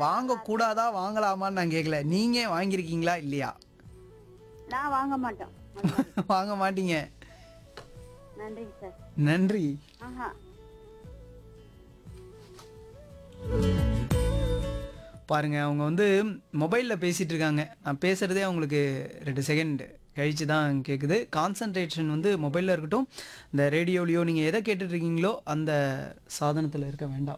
வாங்கக்கூடாதா வாங்கலாமான்னு நான் கேட்கல நீங்க வாங்கியிருக்கீங்களா இல்லையா நான் வாங்க மாட்டோம் வாங்க மாட்டீங்க நன்றிங்க சார் நன்றி ஆஹா பாருங்க அவங்க வந்து மொபைலில் பேசிட்டு இருக்காங்க நான் பேசுறதே அவங்களுக்கு ரெண்டு செகண்ட் கழிச்சு தான் கேட்குது கான்சன்ட்ரேஷன் வந்து மொபைலில் இருக்கட்டும் இந்த ரேடியோலையோ நீங்கள் எதை கேட்டுட்டு இருக்கீங்களோ அந்த சாதனத்தில் இருக்க வேண்டாம்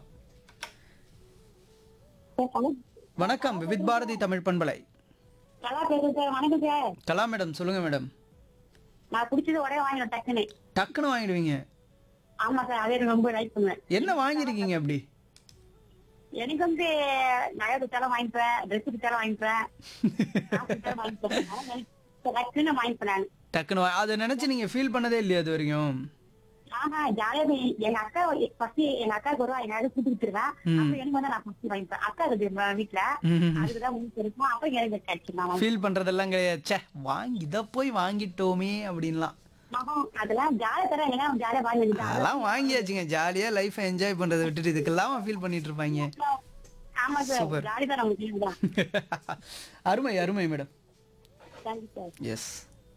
வணக்கம் விவித் பாரதி தமிழ் பண்பலை நல்லா பேசுறேன் சார் வணக்கம் சார் கலா மேடம் சொல்லுங்க மேடம் நான் பிடிச்சது உடனே வாங்கினேன் டக்குன்னு டக்குன்னு வாங்கிடுவீங்க ஆமா சார் அதே எனக்கு ரொம்ப லைக் பண்ணுவேன் என்ன வாங்கியிருக்கீங்க அப்படி எனக்கு வந்து நகை கொடுத்தாலும் வாங்கிப்பேன் ட்ரெஸ் கொடுத்தாலும் வாங்கிப்பேன் காசு கொடுத்தாலும் வாங்கிப்பேன் அதனால எனக்கு டக்குன்னு வாங்கிப்பேன் நான் டக்குன்னு வா- அதை நினச்சி நீங்கள் ஃபீல் பண்ணதே இல்லையா அது வரைக்கும் ஆஹா ஜாலியா போய் எங்க அக்கா ஃபர்ஸ்ட் எங்க அக்காவுக்கு ஒரு ரூபா எங்க கூட்டு கொடுத்துருவேன் அப்ப எனக்கு வந்து நான் ஃபர்ஸ்ட் வாங்கிப்பேன் அக்கா இருக்கு வீட்டுல அதுக்குதான் உங்களுக்கு இருக்கும் அப்ப எனக்கு கிடைச்சிருந்தேன் ஃபீல் பண்ணுறதெல்லாம் கிடையாது ச்சே வாங்கி இதை போய் வாங்கிட்டோமே அப்படின்லாம் மகம் அதெல்லாம் ஜாலியா தர ஏன்னா ஜாலியா வாங்கி அதெல்லாம் வாங்கியாச்சுங்க ஜாலியாக லைஃப்பை என்ஜாய் பண்ணுறதை விட்டுட்டு இதுக்கெல்லாம் ஃபீல் பண்ணிட்டு இருப்பாங்க ஆமா Super. சார் ஜாலி தான் நமக்கு தான் அருமை அருமை மேடம் தேங்க்யூ சார் எஸ்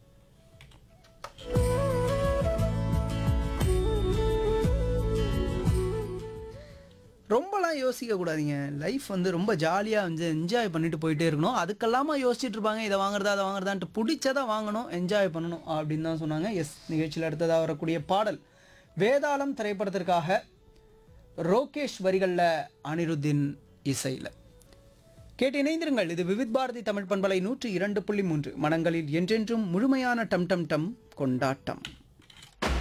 ரொம்பலாம் யோசிக்க கூடாதீங்க லைஃப் வந்து ரொம்ப ஜாலியாக வந்து என்ஜாய் பண்ணிட்டு போயிட்டே இருக்கணும் அதுக்கெல்லாமா யோசிச்சுட்டு இருப்பாங்க இதை வாங்குறதா அதை வாங்குறதான்ட்டு பிடிச்சதை வாங்கணும் என்ஜாய் பண்ணணும் அப்படின்னு தான் சொன்னாங்க எஸ் நிகழ்ச்சியில் அடுத்ததாக வரக்கூடிய பாடல் வேதாளம் திரைப்படத்திற்காக ரோகேஷ் வரிகளில் அனிருத்தின் இசையில் கேட்டு இணைந்திருங்கள் இது விவித் பாரதி தமிழ் பண்பலை நூற்றி இரண்டு புள்ளி மூன்று மனங்களில் என்றென்றும் முழுமையான டம் டம் டம் கொண்டாட்டம்